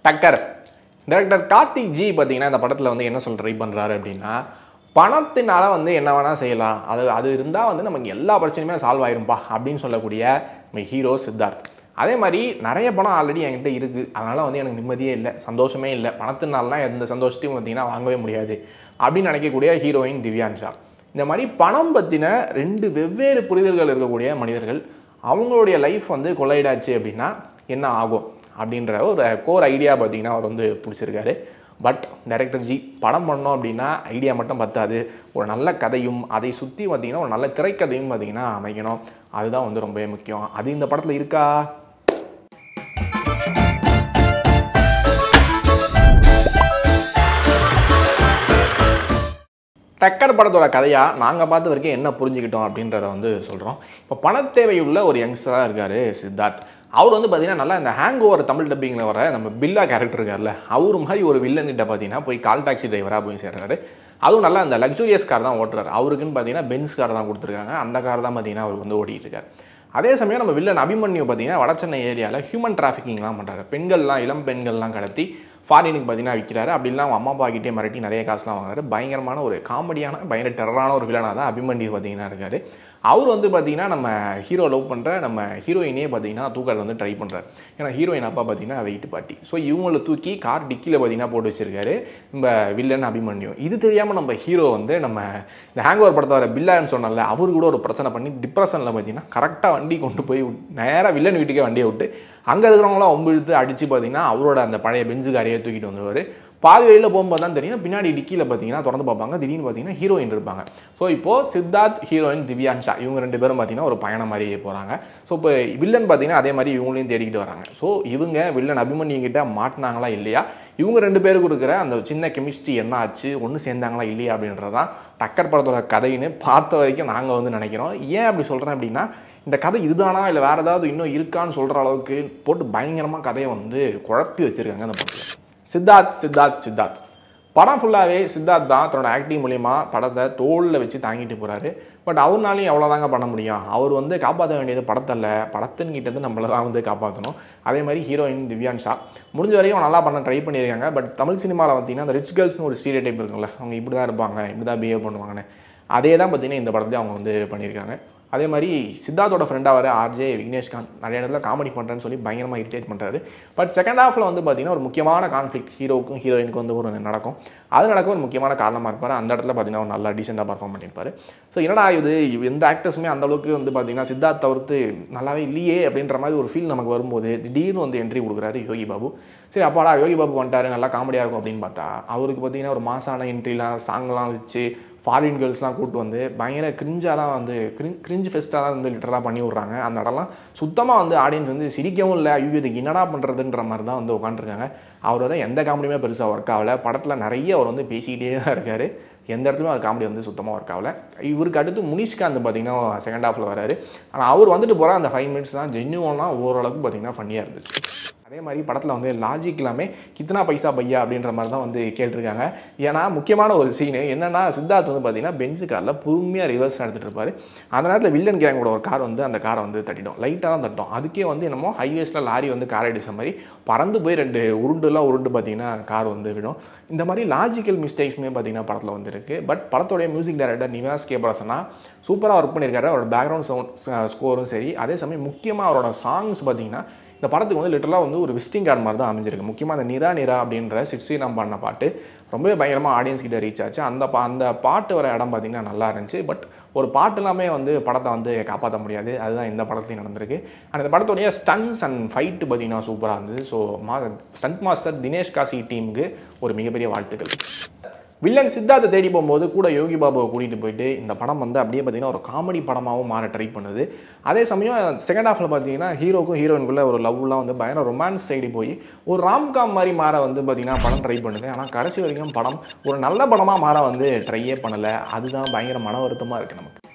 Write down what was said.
டக்கர் director Karthik G பார்த்தீங்கன்னா இந்த படத்தில் வந்து என்ன சொல்ல ட்ரை பண்ணுறாரு அப்படின்னா பணத்தினால வந்து என்ன வேணால் செய்யலாம் அது அது இருந்தால் வந்து நமக்கு எல்லா பிரச்சனையுமே சால்வ் ஆயிரும்பா அப்படின்னு சொல்லக்கூடிய நம்ம ஹீரோ சித்தார்த் அதே மாதிரி நிறைய பணம் ஆல்ரெடி என்கிட்ட இருக்குது அதனால் வந்து எனக்கு நிம்மதியே இல்லை சந்தோஷமே இல்லை பணத்தினாலாம் எந்த சந்தோஷத்தையும் பார்த்தீங்கன்னா வாங்கவே முடியாது அப்படின்னு நினைக்கக்கூடிய ஹீரோயின் திவ்யான்ஷா இந்த மாதிரி பணம் பற்றின ரெண்டு வெவ்வேறு புரிதல்கள் இருக்கக்கூடிய மனிதர்கள் அவங்களுடைய லைஃப் வந்து கொள்ளையிடாச்சு அப்படின்னா என்ன ஆகும் அப்படின்ற ஒரு கோர் ஐடியா பார்த்தீங்கன்னா அவர் வந்து பிடிச்சிருக்காரு பட் டைரக்டர் ஜி படம் பண்ணோம் அப்படின்னா ஐடியா மட்டும் பத்தாது ஒரு நல்ல கதையும் அதை சுற்றி பார்த்தீங்கன்னா ஒரு நல்ல திரைக்கதையும் பார்த்தீங்கன்னா அமைக்கணும் அதுதான் வந்து ரொம்பவே முக்கியம் அது இந்த படத்தில் இருக்கா டக்கர் படத்தோட கதையாக நாங்கள் பார்த்த வரைக்கும் என்ன புரிஞ்சுக்கிட்டோம் அப்படின்றத வந்து சொல்கிறோம் இப்போ பணத்தேவையுள்ள ஒரு யங்ஸ்டராக இருக்கார் சித்தார்த் அவர் வந்து பார்த்தீங்கன்னா நல்லா இந்த ஹேங் ஓவர் தமிழ் டப்பிங்கில் வர நம்ம பில்லா கேரக்டர் இருக்கார்ல அவர் மாதிரி ஒரு வில்லன் கிட்ட பார்த்தீங்கன்னா போய் கால் டாக்ஸி டிரைவராக போய் சேர்றாரு அதுவும் நல்லா அந்த லக்ஸூரியஸ் கார் தான் ஓட்டுறாரு அவருக்குன்னு பார்த்தீங்கன்னா பென்ஸ் கார் தான் கொடுத்துருக்காங்க அந்த கார் தான் பார்த்தீங்கன்னா அவர் வந்து ஓடிட்டு இருக்காரு அதே சமயம் நம்ம வில்லன் அபிமன்யு பார்த்தீங்கன்னா வடச்சென்னை ஏரியாவில் ஹியூமன் டிராஃபிக்கிங்லாம் பண்ணுறாரு பெண்கள்லாம் இளம் பெண்கள்லாம் கடத்தி ஃபாரினுக்கு பார்த்தீங்கன்னா விற்கிறாரு அப்படிலாம் அவங்க அம்மா அப்பா கிட்டே மிரட்டி நிறைய காசுலாம் வாங்குறாரு பயங்கரமான ஒரு காமெடியான பயங்கர டெரரான ஒரு வில்லனாக தான் அபிமன்யு பார்த்தீங்கன்னா இருக்காரு அவர் வந்து பார்த்தீங்கன்னா நம்ம ஹீரோ லவ் பண்ணுற நம்ம ஹீரோயினே பார்த்தீங்கன்னா தூக்கத்தில் வந்து ட்ரை பண்ணுறாரு ஏன்னா ஹீரோயின் அப்பா பார்த்தீங்கன்னா வெயிட் பாட்டி ஸோ இவங்கள தூக்கி கார் டிக்கியில் பார்த்தீங்கன்னா போட்டு வச்சிருக்காரு நம்ம வில்லன் அபிமன்யு இது தெரியாமல் நம்ம ஹீரோ வந்து நம்ம இந்த ஹேங் ஓவர் படத்தை வர பில்லான்னு சொன்னால அவர் கூட ஒரு பிரச்சனை பண்ணி டிப்ரெஷனில் பார்த்தீங்கன்னா கரெக்டாக வண்டி கொண்டு போய் நேராக வில்லன் வீட்டுக்கே வண்டியை விட்டு அங்கே இருக்கிறவங்களாம் ஒம்பு இழுத்து அடித்து பார்த்தீங்கன்னா அவரோட அந்த பழைய பெஞ்சு காரையே தூக்கிட்டு வந்துருவார் பாதி வழியில் போகும்போது தான் தெரியும் பின்னாடி டிக்கியில் பார்த்தீங்கன்னா திறந்து பார்ப்பாங்க திடீர்னு பார்த்தீங்கன்னா ஹீரோயின் இருப்பாங்க ஸோ இப்போது சித்தார்த் ஹீரோயின் திவ்யான்ஷா இவங்க ரெண்டு பேரும் பார்த்தீங்கன்னா ஒரு பயணம் மாதிரி போகிறாங்க ஸோ இப்போ வில்லன் பார்த்தீங்கன்னா அதே மாதிரி இவங்களையும் தேடிக்கிட்டு வராங்க ஸோ இவங்க வில்லன் அபிமன்யு கிட்ட மாட்டினாங்களா இல்லையா இவங்க ரெண்டு பேருக்கு கொடுக்குற அந்த சின்ன கெமிஸ்ட்ரி என்ன ஆச்சு ஒன்று சேர்ந்தாங்களா இல்லையா அப்படின்றதான் டக்கர் படத்தோட கதைன்னு பார்த்த வரைக்கும் நாங்கள் வந்து நினைக்கிறோம் ஏன் அப்படி சொல்கிறேன் அப்படின்னா இந்த கதை இதுதானா இல்லை வேறு ஏதாவது இன்னும் இருக்கான்னு சொல்கிற அளவுக்கு போட்டு பயங்கரமாக கதையை வந்து குழப்பி வச்சுருக்காங்க அந்த படத்தில் சித்தார்த் சித்தார்த் சித்தார்த் படம் ஃபுல்லாகவே சித்தார்த் தான் தன்னோட ஆக்டிங் மூலிமா படத்தை தோளில் வச்சு தாங்கிட்டு போகிறாரு பட் அவர்னாலையும் எவ்வளோதாங்க பண்ண முடியும் அவர் வந்து காப்பாற்ற வேண்டியது படத்தல்ல படத்தின் கிட்டேருந்து நம்மளை தான் வந்து காப்பாற்றணும் அதே மாதிரி ஹீரோயின் திவ்யான்ஷா முடிஞ்ச வரையும் நல்லா பண்ண ட்ரை பண்ணியிருக்காங்க பட் தமிழ் சினிமாவில் பார்த்தீங்கன்னா அந்த ரிச் கேர்ள்ஸ்னு ஒரு ஸ்டீரியோ டைப் இருக்குல்ல அவங்க இப்படி தான் இருப்பாங்க இப்படி தான் பிஹேவ் பண்ணுவாங்கன்னு அதே தான் பார்த்தீங்கன்னா இந்த படத்தையும் அவங்க வந்து பண்ணியிருக்காங்க அதே மாதிரி சித்தார்த்தோட ஃப்ரெண்டாக வர ஆர்ஜே விக்னேஷ்காந்த் நிறைய இடத்துல காமெடி பண்ணுறேன்னு சொல்லி பயங்கரமாக இரிட்டேட் பண்ணுறாரு பட் செகண்ட் ஹாஃபில் வந்து பார்த்தீங்கன்னா ஒரு முக்கியமான கான்ஃப்ளிக் ஹீரோவுக்கும் ஹீரோயினுக்கும் வந்து ஒரு நடக்கும் அது நடக்க ஒரு முக்கியமான காரணமாக இருப்பார் அந்த இடத்துல பார்த்தீங்கன்னா ஒரு நல்லா டீசெண்டாக பர்ஃபார்ம் பண்ணியிருப்பாரு ஸோ என்னடா இது எந்த ஆக்டர்ஸுமே அந்த அளவுக்கு வந்து பார்த்தீங்கன்னா சித்தார்த் தவிர்த்து நல்லாவே இல்லையே அப்படின்ற மாதிரி ஒரு ஃபீல் நமக்கு வரும்போது திடீர்னு வந்து என்ட்ரி கொடுக்குறாரு யோகி பாபு சரி அப்பாடா யோகி பாபு வந்துட்டாரு நல்லா காமெடியாக இருக்கும் அப்படின்னு பார்த்தா அவருக்கு பார்த்தீங்கன்னா ஒரு மாசான என்ட்ரிலாம் சாங்லாம் வச்சு ஃபாரின் கேர்ள்ஸ்லாம் கூப்பிட்டு வந்து பயங்கர கிரிஞ்சாலாம் வந்து கிரிஞ் கிரிஞ்சு ஃபெஸ்ட்டாக தான் வந்து லிட்டராக பண்ணி விட்றாங்க அந்த இடம்லாம் சுத்தமாக வந்து ஆடியன்ஸ் வந்து சிரிக்கவும் இல்லை ஐயோ இதுக்கு என்னடா பண்ணுறதுன்ற மாதிரி தான் வந்து உட்காந்துருக்காங்க அவரோட எந்த காமெடியுமே பெருசாக ஒர்க் ஆகலை படத்தில் நிறைய அவர் வந்து பேசிக்கிட்டே தான் இருக்கார் எந்த இடத்துலையும் அது காமெடி வந்து சுத்தமாக ஒர்க் ஆகலை இவருக்கு அடுத்து முனிஷ்காந்த் பார்த்தீங்கன்னா செகண்ட் ஹாஃபில் வராரு ஆனால் அவர் வந்துட்டு போகிற அந்த ஃபைவ் மினிட்ஸ் தான் ஜென்யூனாக ஓரளவுக்கு பார்த்தீங்கன்னா ஃபன்னியாக இருந்துச்சு அதே மாதிரி படத்தில் வந்து லாஜிக் எல்லாமே கித்தனா பைசா பையா அப்படின்ற மாதிரி தான் வந்து கேட்டிருக்காங்க ஏன்னா முக்கியமான ஒரு சீனு என்னன்னா சித்தார்த் வந்து பார்த்தீங்கன்னா பெஞ்சு காரில் பொறுமையாக ரிவர்ஸ் எடுத்துகிட்டு இருப்பார் அந்த நேரத்தில் வில்லன் கேங்கோட ஒரு கார் வந்து அந்த காரை வந்து தட்டிடும் லைட்டாக தான் தட்டும் அதுக்கே வந்து என்னமோ ஹைவேஸில் லாரி வந்து கார் அடிச்ச மாதிரி பறந்து போய் ரெண்டு உருண்டுலாம் உருண்டு பார்த்தீங்கன்னா கார் வந்து விடும் இந்த மாதிரி லாஜிக்கல் மிஸ்டேக்ஸுமே பார்த்தீங்கன்னா படத்தில் வந்து இருக்குது பட் படத்தோடைய மியூசிக் டைரக்டர் நிவாஸ் கேபரசனா சூப்பராக ஒர்க் பண்ணியிருக்காரு அவரோட பேக்ரவுண்ட் சவுண்ட் ஸ்கோரும் சரி அதே சமயம் முக்கியமாக அவரோட சாங்ஸ் பார்த்தீங்கன்னா இந்த படத்துக்கு வந்து லிட்டரலாக வந்து ஒரு விசிட்டிங் கார்டு மாதிரி தான் அமைஞ்சிருக்கு முக்கியமாக அந்த நிரா நிரா அப்படின்ற சிக்ஸ்டி நாம் பண்ண பாட்டு ரொம்பவே பயங்கரமாக ஆடியன்ஸ் கிட்ட ரீச் ஆச்சு அந்த பா அந்த பாட்டு வர இடம் பார்த்திங்கன்னா நல்லா இருந்துச்சு பட் ஒரு பாட்டு எல்லாமே வந்து படத்தை வந்து காப்பாற்ற முடியாது அதுதான் இந்த படத்துலையும் நடந்திருக்கு அண்ட் இந்த படத்துடைய ஸ்டன்ஸ் அண்ட் ஃபைட்டு பார்த்திங்கன்னா சூப்பராக இருந்தது ஸோ மா ஸ்டண்ட் மாஸ்டர் தினேஷ் காசி டீமுக்கு ஒரு மிகப்பெரிய வாழ்த்துக்கள் வில்லன் சித்தார்த்தை தேடி போகும்போது கூட யோகி பாபுவை கூட்டிகிட்டு போயிட்டு இந்த படம் வந்து அப்படியே பார்த்தீங்கன்னா ஒரு காமெடி படமாகவும் மாற ட்ரை பண்ணுது அதே சமயம் செகண்ட் ஹாஃபில் பார்த்தீங்கன்னா ஹீரோக்கும் ஹீரோயினுக்குள்ள ஒரு லவ்லாம் வந்து பயங்கர ரொமான்ஸ் சைடு போய் ஒரு ராம்காம் மாதிரி மாற வந்து பார்த்தீங்கன்னா படம் ட்ரை பண்ணுது ஆனால் கடைசி வரைக்கும் படம் ஒரு நல்ல படமாக மாற வந்து ட்ரையே பண்ணலை அதுதான் பயங்கர மன வருத்தமாக இருக்குது நமக்கு